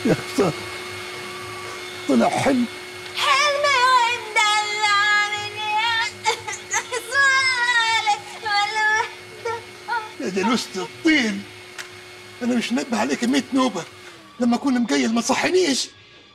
يا خسارة طلع حلم حلمي ومدلعني سؤالك ولا وحدة يا جلوسة الطين انا مش نبه عليك 100 نوبة لما اكون مقيل ما تصحنيش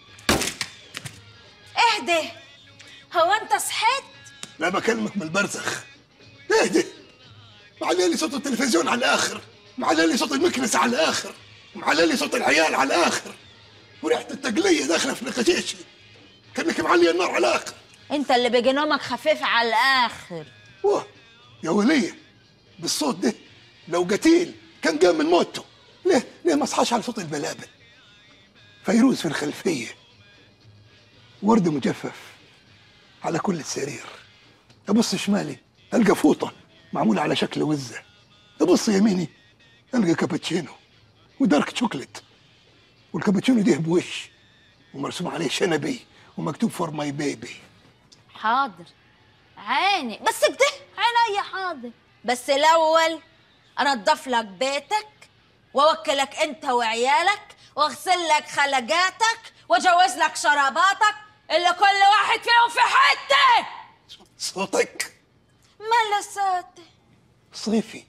اهدي هو انت صحيت لا بكلمك من البرزخ اهدي معلي لي صوت التلفزيون على الاخر معلي لي صوت المكنسة على الاخر معلي لي صوت العيال على الاخر وريحة التقلية داخلة في نقاشيشي كانك معلي النار على الاخر انت اللي بيجي نومك خفيف على الاخر واه يا ولية بالصوت ده لو قتيل كان قام من موته ليه ليه ما اصحاش على صوت البلابل فيروز في الخلفية ورد مجفف على كل السرير ابص شمالي القى فوطة معمولة على شكل وزة ابص يميني القى كابتشينو ودارك شوكليت والكابتشينو ده بوش ومرسوم عليه شنبي ومكتوب فور ماي بيبي حاضر عيني بس كده عيني حاضر بس الاول انضف لك بيتك واوكلك انت وعيالك واغسل لك خلقاتك واجوز لك شراباتك اللي كل واحد فيهم في حته صوتك مالا صوتي صيفي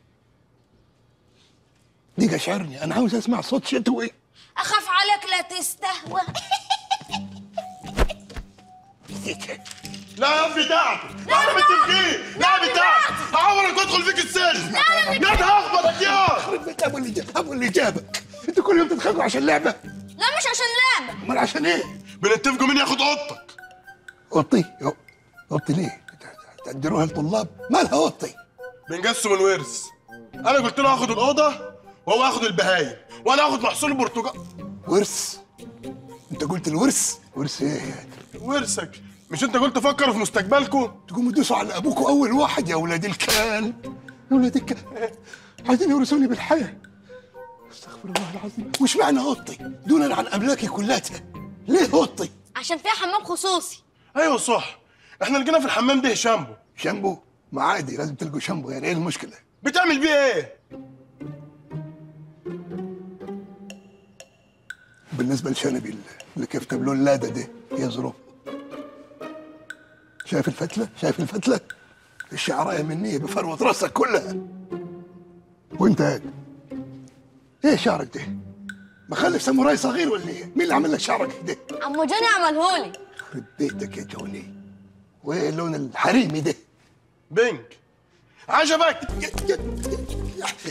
دي قشعرني انا عاوز اسمع صوت شتوي اخاف عليك لا تستهوى لا يا بتاعتي احنا متفقين لا بتاعتي هعورك وادخل فيك السجن يا ده هخبطك يا يخرب بيت ابو اللي جاب ابو اللي جابك انتوا كل يوم تتخانقوا عشان لعبه لا مش عشان لعبة امال عشان ايه؟ بنتفقوا مين ياخد اوضتك اوطي يو- اوطي ليه؟ تأجروها للطلاب مالها اوطي بنقسم الورث انا قلت له هاخد الاوضه وهو هاخد البهايم وانا هاخد محصول البرتقال ورث انت قلت الورث ورث ايه يعني؟ ورثك مش انت قلت فكروا في مستقبلكم تقوموا تدوسوا على ابوكوا اول واحد يا ولاد الكلب يا ولاد الكلب عايزين يورثوني بالحياه استغفر الله العظيم وش معنى اوطي دونا عن املاكي كلها ليه اوطي عشان فيها حمام خصوصي ايوه صح احنا لقينا في الحمام ده شامبو شامبو ما عادي لازم تلقوا شامبو يعني ايه المشكله بتعمل بيه ايه بالنسبه لشنبي اللي- اللي كيف تبلون اللاده دي يا ظروف شايف الفتله شايف الفتله الشعرايه منيه بفروه راسك كلها وانت هاد ايه شعرك ده مخلف ساموراي صغير ولا ايه مين اللي عمل لك شعرك ده عمو جوني عملهولي يخرب بيتك يا جوني وايه اللون الحريمي ده بينك عجبك